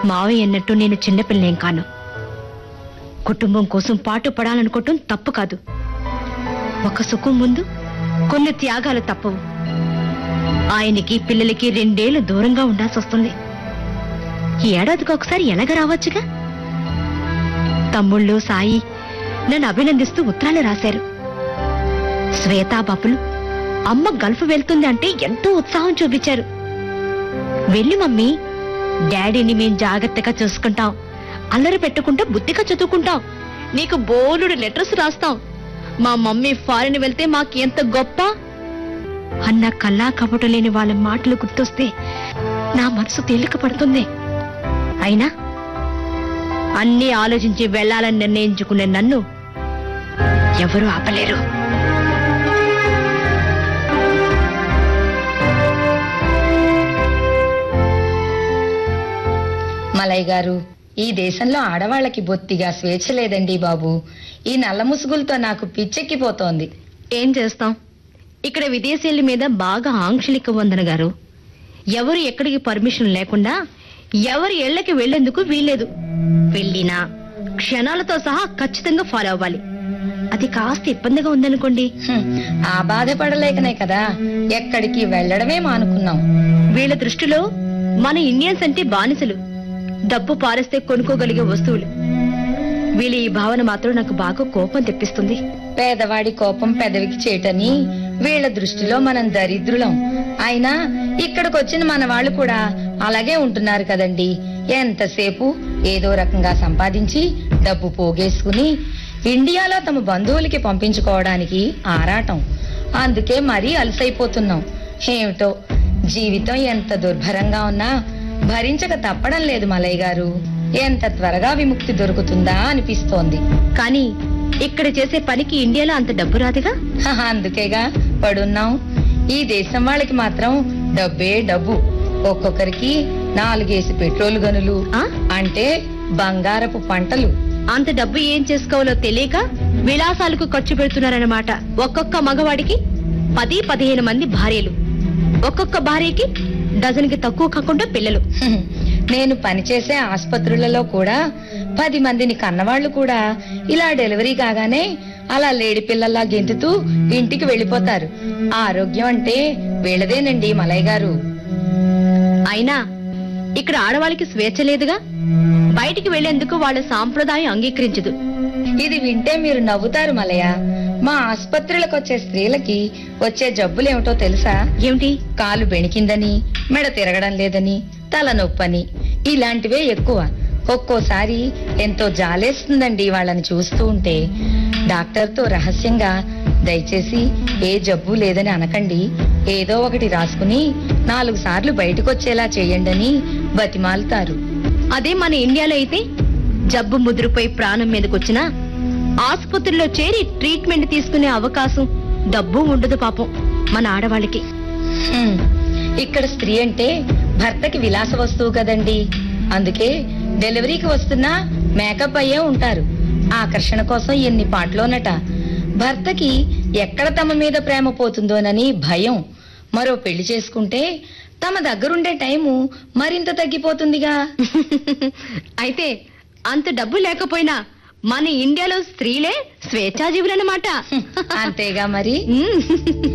మావయ్య అన్నట్టు నేను చిన్నపిల్లనేం కాను కుటుంబం కోసం పాటు పడాలనుకోవటం తప్పు కాదు ఒక సుఖం ముందు కొన్ని త్యాగాలు తప్పవు ఆయనకి పిల్లలకి రెండేళ్లు దూరంగా ఉండాల్సి వస్తుంది ఈ ఏడాదికి ఒకసారి ఎలాగ రావచ్చుగా తమ్ముళ్ళు సాయి నన్ను అభినందిస్తూ ఉత్తరాలు రాశారు శ్వేతా బాపులు అమ్మ గల్ఫ్ వెళ్తుంది అంటే ఎంతో ఉత్సాహం చూపించారు వెళ్ళి మమ్మీ డాడీని మేం జాగ్రత్తగా చూసుకుంటాం అల్లరి పెట్టకుండా బుద్ధిగా చదువుకుంటాం నీకు బోలుడు లెటర్స్ రాస్తాం మా మమ్మీ ఫారెన్ వెళ్తే మాకు ఎంత గొప్ప అన్న కల్లా కపట లేని వాళ్ళ మాటలు గుర్తొస్తే నా మనసు తేలిక పడుతుంది అయినా అన్నీ ఆలోచించి వెళ్ళాలని నిర్ణయించుకునే నన్ను ఎవరు ఆపలేరు మలయ్ గారు ఈ దేశంలో ఆడవాళ్ళకి బొత్తిగా స్వేచ్ఛ లేదండి బాబు ఈ నల్ల ముసుగులతో నాకు పిచ్చెక్కిపోతోంది ఏం చేస్తాం ఇక్కడ విదేశీయుల మీద బాగా ఆంక్షలు ఎక్కువ వందన గారు ఎవరు ఎక్కడికి పర్మిషన్ లేకుండా ఎవరి ఇళ్లకి వెళ్లేందుకు వీల్లేదు వెళ్ళినా క్షణాలతో సహా ఖచ్చితంగా ఫాలో అవ్వాలి అది కాస్త ఇబ్బందిగా ఉందనుకోండి హ్మ్, ఆ బాధపడలేకనే కదా ఎక్కడికి వెళ్ళడమే మానుకున్నాం వీళ్ళ దృష్టిలో మన ఇండియన్స్ అంటే బానిసలు డబ్బు పారేస్తే కొనుక్కోగలిగే వస్తువులు వీళ్ళ ఈ భావన మాత్రం నాకు బాగా కోపం తెప్పిస్తుంది పేదవాడి కోపం పెదవికి చేటని వీళ్ళ దృష్టిలో మనం దరిద్రులం అయినా ఇక్కడికి వచ్చిన మన వాళ్ళు కూడా అలాగే ఉంటున్నారు కదండి ఎంతసేపు ఏదో రకంగా సంపాదించి డబ్బు పోగేసుకుని ఇండియాలో తమ బంధువులకి పంపించుకోవడానికి ఆరాటం అందుకే మరీ అలసైపోతున్నాం ఏమిటో జీవితం ఎంత దుర్భరంగా ఉన్నా భరించక తప్పడం లేదు మలయ్య గారు ఎంత త్వరగా విముక్తి దొరుకుతుందా అనిపిస్తోంది కానీ ఇక్కడ చేసే పనికి ఇండియాలో అంత డబ్బు రాదుగా హహ, అందుకేగా పడున్నాం ఈ దేశం వాళ్ళకి మాత్రం డబ్బే డబ్బు ఒక్కొక్కరికి నాలుగేసి పెట్రోల్ గనులు ఆ? అంటే బంగారపు పంటలు అంత డబ్బు ఏం చేసుకోవాలో తెలియక విలాసాలకు ఖర్చు పెడుతున్నారన్నమాట ఒక్కొక్క మగవాడికి పది పదిహేను మంది భార్యలు ఒక్కొక్క భార్యకి డజన్కి తక్కువ కాకుండా పిల్లలు హ్మ్. నేను పనిచేసే ఆసుపత్రులలో కూడా పది మందిని కన్నవాళ్లు కూడా ఇలా డెలివరీ కాగానే అలా లేడి పిల్లల్లా గెంతుతూ ఇంటికి వెళ్ళిపోతారు ఆరోగ్యం అంటే వీళ్ళదేనండి మలయ్య గారు అయినా ఇక్కడ ఆడవాళ్ళకి స్వేచ్ఛ లేదుగా బయటికి వెళ్లేందుకు వాళ్ళ సాంప్రదాయం అంగీకరించదు ఇది వింటే మీరు నవ్వుతారు మలయ మా ఆసుపత్రులకు వచ్చే స్త్రీలకి వచ్చే జబ్బులేమిటో తెలుసా ఏమిటి కాలు బెణికిందని మెడ తిరగడం లేదని తల నొప్పని ఇలాంటివే ఎక్కువ ఒక్కోసారి ఎంతో జాలేస్తుందండి వాళ్ళని చూస్తూ ఉంటే డాక్టర్తో రహస్యంగా దయచేసి ఏ జబ్బు లేదని అనకండి ఏదో ఒకటి రాసుకుని నాలుగు సార్లు బయటకొచ్చేలా చేయండని బతిమాలుతారు అదే మన ఇండియాలో అయితే జబ్బు ముదురుపై ప్రాణం మీదకొచ్చినా ఆసుపత్రిలో చేరి ట్రీట్మెంట్ తీసుకునే అవకాశం డబ్బు ఉండదు పాపం మన ఆడవాళ్ళకి హ్మ్. ఇక్కడ స్త్రీ అంటే భర్తకి విలాస వస్తువు కదండి అందుకే డెలివరీకి వస్తున్నా మేకప్ అయ్యే ఉంటారు ఆకర్షణ కోసం ఎన్ని పాటలోనట భర్తకి ఎక్కడ తమ మీద ప్రేమ పోతుందోనని భయం మరో పెళ్లి చేసుకుంటే తమ దగ్గరుండే టైము మరింత తగ్గిపోతుందిగా అయితే అంత డబ్బు లేకపోయినా మన ఇండియాలో స్త్రీలే స్వేచ్ఛాజీవులన్నమాట అంతేగా మరి మ్మ్.